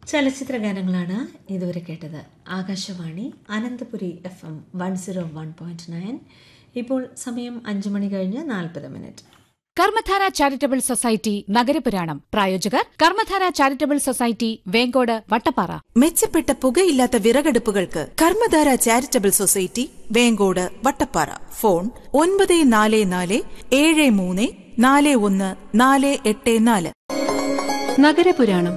ചലച്ചിത്ര ഗാനങ്ങളാണ് ഇതുവരെ കേട്ടത് Akashvani Ananthapuri F M one zero one point nine ഇപ്പോൾ സമയം അഞ്ചു മണി കഴിഞ്ഞ് നാൽപ്പത് മിനിറ്റ് കർമ്മധാര ചാരിറ്റബിൾ സൊസൈറ്റി നഗരപുരാണം പ്രായോജകർ കർമ്മധാര ചാരിറ്റബിൾ സൊസൈറ്റി വേങ്കോട് വട്ടപ്പാറ മെച്ചപ്പെട്ട പുകയില്ലാത്ത വിറകടുപ്പുകൾക്ക് Karmadhara charitable society Venkode Vattappara phone ഒൻപത് നാല് നാല് ഏഴ് മൂന്ന് നാല് ഒന്ന് നാല് എട്ട് നാല് നഗരപുരാണം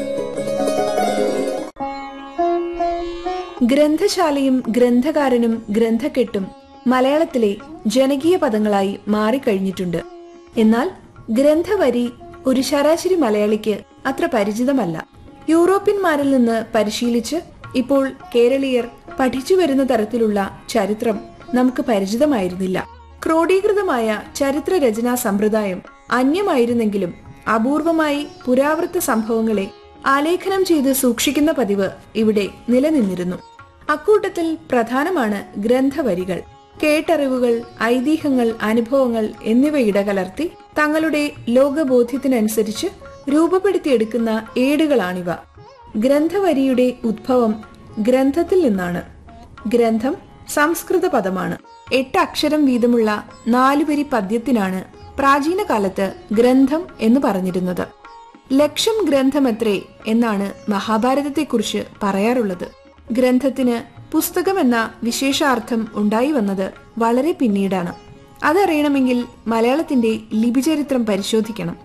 ഗ്രന്ഥശാലയും ഗ്രന്ഥകാരനും ഗ്രന്ഥക്കെട്ടും മലയാളത്തിലെ ജനകീയ പദങ്ങളായി മാറിക്കഴിഞ്ഞിട്ടുണ്ട് എന്നാൽ ഗ്രന്ഥവരി ഒരു ശരാശരി മലയാളിക്ക് അത്ര പരിചിതമല്ല യൂറോപ്യന്മാരിൽ നിന്ന് പരിശീലിച്ച് ഇപ്പോൾ കേരളീയർ പഠിച്ചു വരുന്ന തരത്തിലുള്ള ചരിത്രം നമുക്ക് പരിചിതമായിരുന്നില്ല ക്രോഡീകൃതമായ ചരിത്ര രചനാ സമ്പ്രദായം അന്യമായിരുന്നെങ്കിലും അപൂർവമായി പുരാവൃത്ത സംഭവങ്ങളെ ആലേഖനം ചെയ്ത് സൂക്ഷിക്കുന്ന പതിവ് ഇവിടെ നിലനിന്നിരുന്നു അക്കൂട്ടത്തിൽ പ്രധാനമാണ് ഗ്രന്ഥവരികൾ കേട്ടറിവുകൾ ഐതിഹ്യങ്ങൾ അനുഭവങ്ങൾ എന്നിവ ഇടകലർത്തി തങ്ങളുടെ ലോകബോധ്യത്തിനനുസരിച്ച് രൂപപ്പെടുത്തിയെടുക്കുന്ന ഏടുകളാണിവ ഗ്രന്ഥവരിയുടെ ഉദ്ഭവം ഗ്രന്ഥത്തിൽ നിന്നാണ് ഗ്രന്ഥം സംസ്കൃത പദമാണ് എട്ട് അക്ഷരം വീതമുള്ള നാലുവരി പദ്യത്തിനാണ് പ്രാചീന കാലത്ത് ഗ്രന്ഥം എന്ന് പറഞ്ഞിരുന്നത് ലക്ഷം ഗ്രന്ഥമത്രേ എന്നാണ് മഹാഭാരതത്തെക്കുറിച്ച് പറയാറുള്ളത് ഗ്രന്ഥത്തിന് പുസ്തകം എന്ന വിശേഷാർത്ഥം ഉണ്ടായി വന്നത് വളരെ പിന്നീടാണ് അതറിയണമെങ്കിൽ മലയാളത്തിന്റെ ലിപിചരിത്രം പരിശോധിക്കണം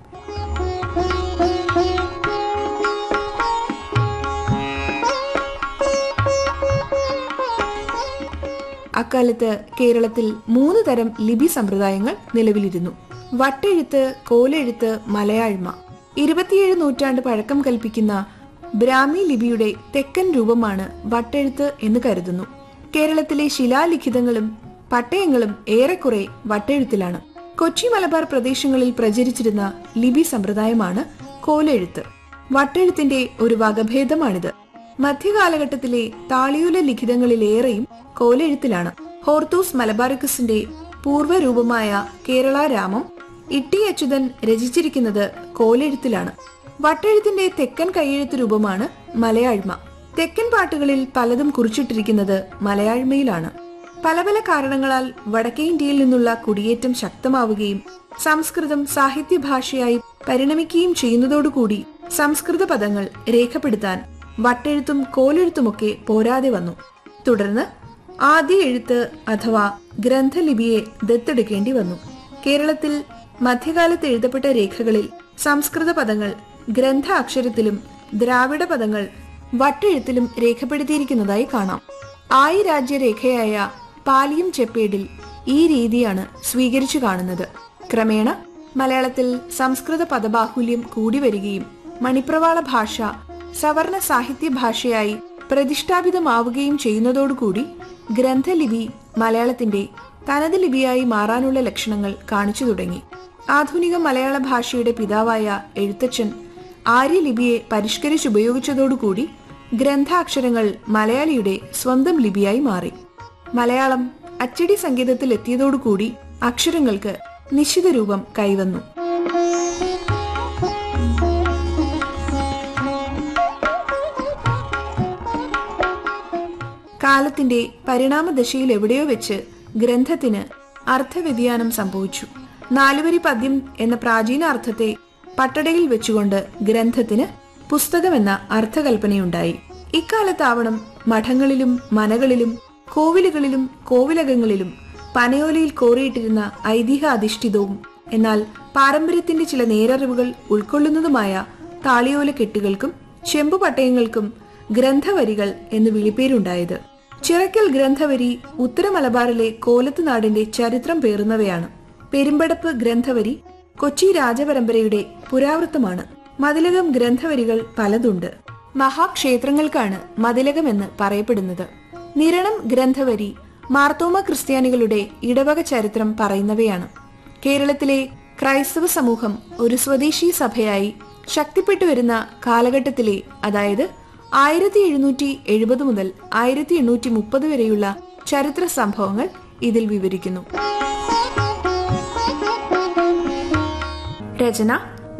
അക്കാലത്ത് കേരളത്തിൽ മൂന്ന് തരം ലിപി സമ്പ്രദായങ്ങൾ നിലവിലിരുന്നു വട്ടെഴുത്ത് കോലെഴുത്ത് മലയാഴ്മ ഇരുപത്തിയേഴ് നൂറ്റാണ്ട് പഴക്കം കൽപ്പിക്കുന്ന ബ്രാഹ്മി ലിപിയുടെ തെക്കൻ രൂപമാണ് വട്ടെഴുത്ത് എന്ന് കരുതുന്നു കേരളത്തിലെ ശിലാലിഖിതങ്ങളും പട്ടയങ്ങളും ഏറെക്കുറെ വട്ടെഴുത്തിലാണ് കൊച്ചി മലബാർ പ്രദേശങ്ങളിൽ പ്രചരിച്ചിരുന്ന ലിപി സമ്പ്രദായമാണ് കോലെഴുത്ത് വട്ടെഴുത്തിന്റെ ഒരു വകഭേദമാണിത് മധ്യകാലഘട്ടത്തിലെ താളിയൂല ലിഖിതങ്ങളിലേറെയും കോലെഴുത്തിലാണ് ഹോർത്തൂസ് മലബാറിക്കസിന്റെ പൂർവ്വരൂപമായ കേരള രാമം ഇട്ടി അച്യുതൻ രചിച്ചിരിക്കുന്നത് കോലെഴുത്തിലാണ് വട്ടെഴുത്തിന്റെ തെക്കൻ കൈയെഴുത്ത് രൂപമാണ് മലയാഴ്മ തെക്കൻ പാട്ടുകളിൽ പലതും കുറിച്ചിട്ടിരിക്കുന്നത് മലയാഴ്മയിലാണ് പല പല കാരണങ്ങളാൽ വടക്കേ ഇന്ത്യയിൽ നിന്നുള്ള കുടിയേറ്റം ശക്തമാവുകയും സംസ്കൃതം സാഹിത്യഭാഷയായി പരിണമിക്കുകയും ചെയ്യുന്നതോടുകൂടി സംസ്കൃത പദങ്ങൾ രേഖപ്പെടുത്താൻ വട്ടെഴുത്തും കോലെഴുത്തുമൊക്കെ പോരാതെ വന്നു തുടർന്ന് ആദ്യ എഴുത്ത് അഥവാ ഗ്രന്ഥലിപിയെ ദത്തെടുക്കേണ്ടി വന്നു കേരളത്തിൽ മധ്യകാലത്ത് എഴുതപ്പെട്ട രേഖകളിൽ സംസ്കൃത പദങ്ങൾ ഗ്രന്ഥ അക്ഷരത്തിലും ദ്രാവിഡ പദങ്ങൾ വട്ടെഴുത്തിലും രേഖപ്പെടുത്തിയിരിക്കുന്നതായി കാണാം ആയി രാജ്യരേഖയായ പാലിയം ചെപ്പേഡിൽ ഈ രീതിയാണ് സ്വീകരിച്ചു കാണുന്നത് ക്രമേണ മലയാളത്തിൽ സംസ്കൃത പദബാഹുല്യം കൂടി വരികയും മണിപ്രവാള ഭാഷ സവർണ സാഹിത്യ ഭാഷയായി പ്രതിഷ്ഠാപിതമാവുകയും ചെയ്യുന്നതോടുകൂടി ഗ്രന്ഥലിപി മലയാളത്തിന്റെ തനത് ലിപിയായി മാറാനുള്ള ലക്ഷണങ്ങൾ കാണിച്ചു തുടങ്ങി ആധുനിക മലയാള ഭാഷയുടെ പിതാവായ എഴുത്തച്ഛൻ ആര്യലിപിയെ പരിഷ്കരിച്ചുപയോഗിച്ചതോടുകൂടി ഗ്രന്ഥാക്ഷരങ്ങൾ മലയാളിയുടെ സ്വന്തം ലിപിയായി മാറി മലയാളം അച്ചടി സംഗീതത്തിൽ എത്തിയതോടുകൂടി അക്ഷരങ്ങൾക്ക് നിശ്ചിത രൂപം കൈവന്നു കാലത്തിന്റെ പരിണാമദശയിൽ എവിടെയോ വെച്ച് ഗ്രന്ഥത്തിന് അർത്ഥവ്യതിയാനം സംഭവിച്ചു നാലുവരി പദ്യം എന്ന പ്രാചീന അർത്ഥത്തെ പട്ടടയിൽ വെച്ചുകൊണ്ട് ഗ്രന്ഥത്തിന് പുസ്തകമെന്ന അർത്ഥകൽപ്പനയുണ്ടായി ഇക്കാലത്താവണം മഠങ്ങളിലും മനകളിലും കോവിലുകളിലും കോവിലകങ്ങളിലും പനയോലയിൽ കോറിയിട്ടിരുന്ന ഐതിഹ്യ അധിഷ്ഠിതവും എന്നാൽ പാരമ്പര്യത്തിന്റെ ചില നേരറിവുകൾ ഉൾക്കൊള്ളുന്നതുമായ താളിയോല കെട്ടുകൾക്കും ചെമ്പുപട്ടയങ്ങൾക്കും ഗ്രന്ഥവരികൾ എന്ന് വിളിപ്പേരുണ്ടായത് ചിറക്കൽ ഗ്രന്ഥവരി ഉത്തര മലബാറിലെ കോലത്ത് നാടിന്റെ ചരിത്രം പേറുന്നവയാണ് പെരുമ്പടപ്പ് ഗ്രന്ഥവരി കൊച്ചി രാജപരമ്പരയുടെ പുരാവൃത്തമാണ് മതിലകം ഗ്രന്ഥവരികൾ പലതുണ്ട് മഹാക്ഷേത്രങ്ങൾക്കാണ് മതിലകം എന്ന് പറയപ്പെടുന്നത് നിരണം ഗ്രന്ഥവരി മാർത്തോമ ക്രിസ്ത്യാനികളുടെ ഇടവക ചരിത്രം പറയുന്നവയാണ് കേരളത്തിലെ ക്രൈസ്തവ സമൂഹം ഒരു സ്വദേശി സഭയായി ശക്തിപ്പെട്ടു വരുന്ന കാലഘട്ടത്തിലെ അതായത് ആയിരത്തി എഴുന്നൂറ്റി എഴുപത് മുതൽ ആയിരത്തി എണ്ണൂറ്റി മുപ്പത് വരെയുള്ള ചരിത്ര സംഭവങ്ങൾ ഇതിൽ വിവരിക്കുന്നു രചന